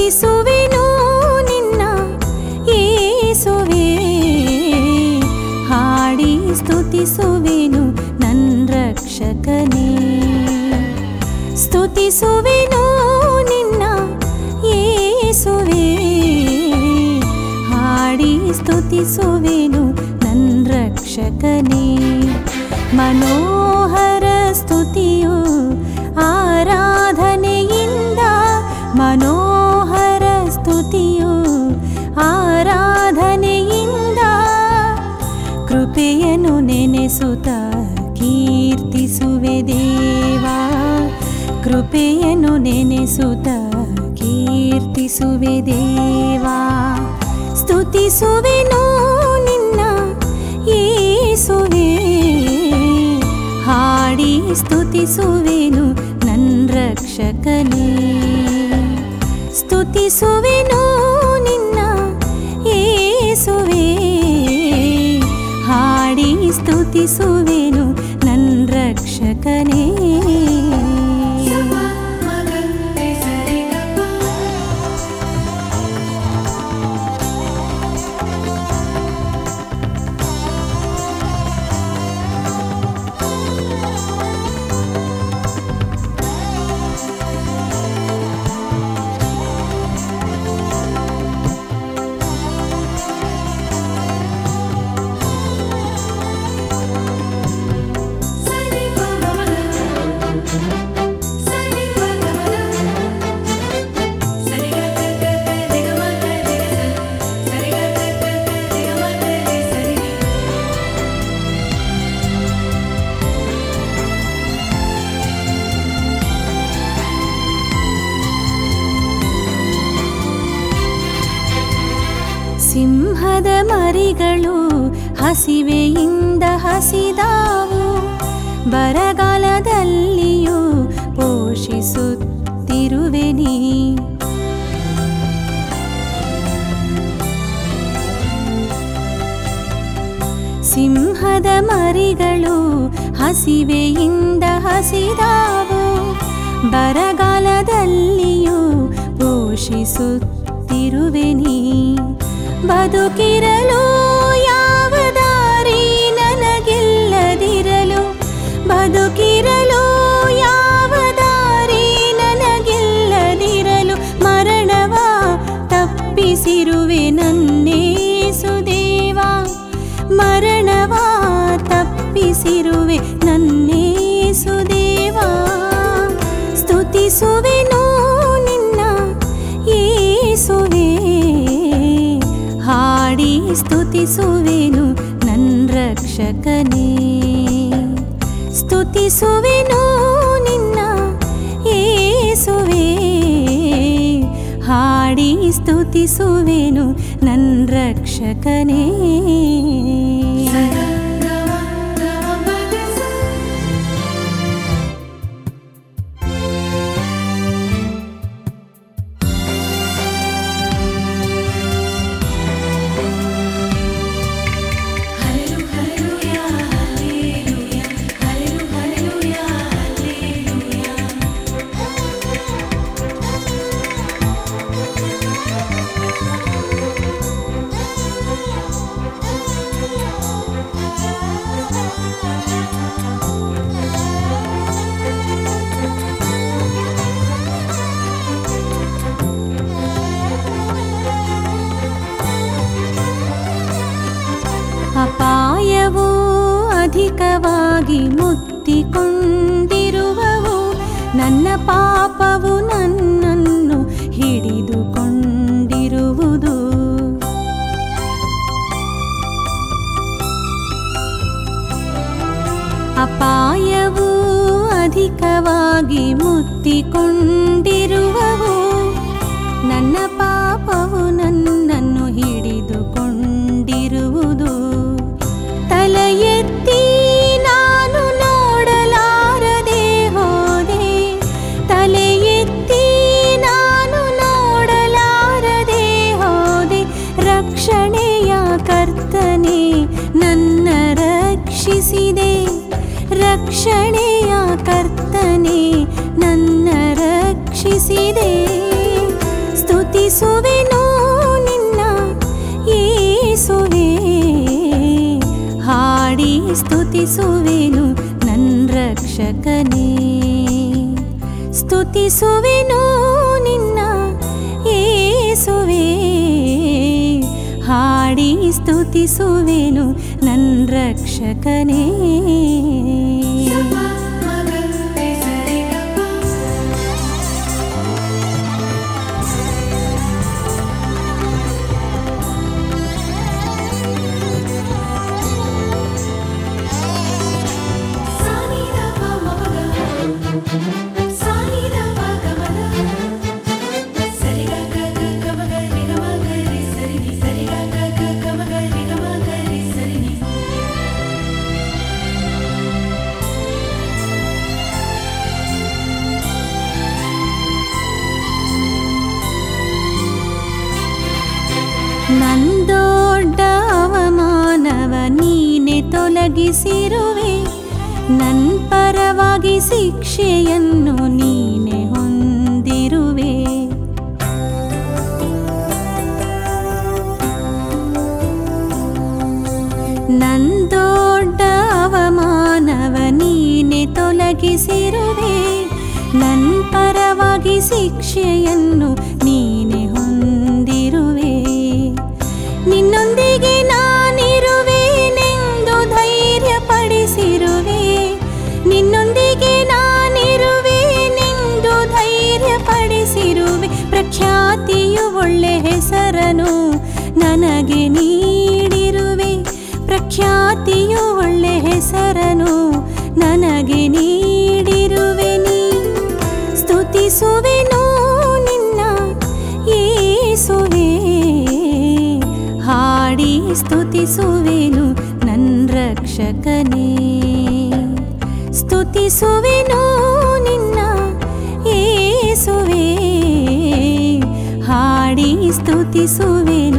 ಸ್ತುತಿಸುವೆನು ನಿನ್ನ ಯೇಸುವೆ ಹಾಡಿ ಸ್ತುತಿಸುವೆನು ನನ್ನ ರಕ್ಷಕನೇ ಸ್ತುತಿಸುವೆನು ನಿನ್ನ ಯೇಸುವೆ ಹಾಡಿ ಸ್ತುತಿಸುವೆನು ನನ್ನ ರಕ್ಷಕನೇ ಮನೋಹರ ಸ್ತುತಿಯು ಆರಾಧನೆಯಿಂದ ಮನೋಹರ ಸ್ತುತಿಯು ಆರಾಧನೆಯಿಂದ ಕೃಪೆಯನ್ನು ನೆನೆಸುತ್ತ ಕೀರ್ತಿಸುವೆ ದೇವಾ ಕೃಪೆಯನ್ನು ನೆನೆಸುತ್ತ ಕೀರ್ತಿಸುವೆ ದೇವಾ ಸ್ತುತಿಸುವೆನು ನಿನ್ನ ಯೇಸುವೆ ಹಾಡಿ ಸ್ತುತಿಸುವೆನು ನನ್ನ ರಕ್ಷಕನೇ ಸ್ತುತಿಸುವೆನು ನಿನ್ನ ಯೇಸುವೆ ಹಾಡಿ ಸ್ತುತಿಸುವೆನು ನನ್ನ ರಕ್ಷಕನೇ ಸಿಂಹದ ಮರಿಗಳು ಹಸಿವೆಯಿಂದ ಹಸಿದಾವು ಬರಗಾಲದಲ್ಲಿಯೂ ಪೋಷಿಸುತ್ತಿರುವೆ ನೀ ಸಿಂಹದ ಮರಿಗಳು ಹಸಿವೆಯಿಂದ ಹಸಿದಾವು ಬರಗಾಲದಲ್ಲಿಯೂ ಪೋಷಿಸುತ್ತಿರುವೆ ನೀ ಬದುಕಿರಲು ಯಾವ ದಾರಿ ನನಗಿಲ್ಲದಿರಲು ಬದುಕಿರಲು ಯಾವ ದಾರಿ ನನಗಿಲ್ಲದಿರಲು ಮರಣವ ತಪ್ಪಿಸಿರುವೆ ನನ್ನೇಸು ದೇವಾ ಮರಣವ ತಪ್ಪಿಸಿರುವೆ ನನ್ನೇಸು ದೇವಾ ಸ್ತುತಿಸುವೆನು ನಿನ್ನ ಯೇಸುವೆ ಹಾಡಿ ಸ್ತುತಿಸುವೆನು ನನ್ನ ರಕ್ಷಕನೇ ಸ್ತುತಿಸುವೆನು ನಿನ್ನ ಯೇಸುವೆ ಹಾಡಿ ಸ್ತುತಿಸುವೆನು ನನ್ನ ರಕ್ಷಕನೇ ಅಪಾಯವು ಅಧಿಕವಾಗಿ ಮುತ್ತಿಕೊಂಡಿರುವವು ನನ್ನ ಪಾಪವು ನನ್ನನ್ನು ಹಿಡಿದುಕೊಂಡಿರುವುದು ಅಪಾಯವು ಅಧಿಕವಾಗಿ ಮುತ್ತಿಕೊಂಡಿರುವವು ನನ್ನ ಪಾಪವು ನನ್ನನ್ನು ಹಿಡಿದುಕೊಂಡಿರುವುದು ತಲೆ ಎತ್ತಿ ನಾನು ನೋಡಲಾರದೆ ಹೋದೆ ತಲೆ ಎತ್ತಿ ನಾನು ನೋಡಲಾರದೆ ಹೋದೆ ರಕ್ಷಣೆಯ ಕರ್ತನೆ ನನ್ನ ರಕ್ಷಿಸಿದೆ ರಕ್ಷಣೆಯ ಕರ್ತನೆ ನನ್ನ ರಕ್ಷಿಸಿದೆ ಸ್ತುತಿ ಸ್ತುತಿಸುವೆನು ನಿನ್ನ ಏಸುವೆ ಹಾಡಿ ಸ್ತುತಿಸುವೆನು ನನ್ನ ರಕ್ಷಕನೇ ನಂದೊಡ್ಡ ಅವಮಾನವ ನೀನೆ ತೊಲಗಿಸಿರುವೆ ನನ್ ಪರವಾಗಿ ಶಿಕ್ಷೆಯನ್ನು ನೀನೆ ಹೊಂದಿರುವೆ ನಂದೊಡ್ಡ ಅವಮಾನವ ನೀನೆ ತೊಲಗಿಸಿರುವೆ ನನ್ ಪರವಾಗಿ ಶಿಕ್ಷೆಯನ್ನು ನೀನೆ ಹೊಂದಿರುವೆ ನಿನ್ನೊಂದಿಗೆ ನಾನಿರುವೆನೆಂದು ಧೈರ್ಯ ಪಡಿಸಿರುವೆ ನಿನ್ನೊಂದಿಗೆ ನಾನಿರುವೆನೆಂದು ಧೈರ್ಯ ಪಡಿಸಿರುವೆ ಪ್ರಖ್ಯಾತಿಯು ಒಳ್ಳೆ ಹೆಸರನು ನನಗೆ ನೀಡಿರುವೆ ಪ್ರಖ್ಯಾತಿಯು ಒಳ್ಳೆ ಹೆಸರನು ನನಗೆ ನೀಡಿರುವೆ ನೀ ಸ್ತುತಿಸುವೆನು ನಿನ್ನ ಏಸುವೆ ಹಾಡಿ ಸ್ತುತಿಸುವೆನು ನನ್ನ ರಕ್ಷಕನೇ ಸ್ತುತಿಸುವೆನು ನಿನ್ನ ಏಸುವೆ ಹಾಡಿ ಸ್ತುತಿಸುವೆನು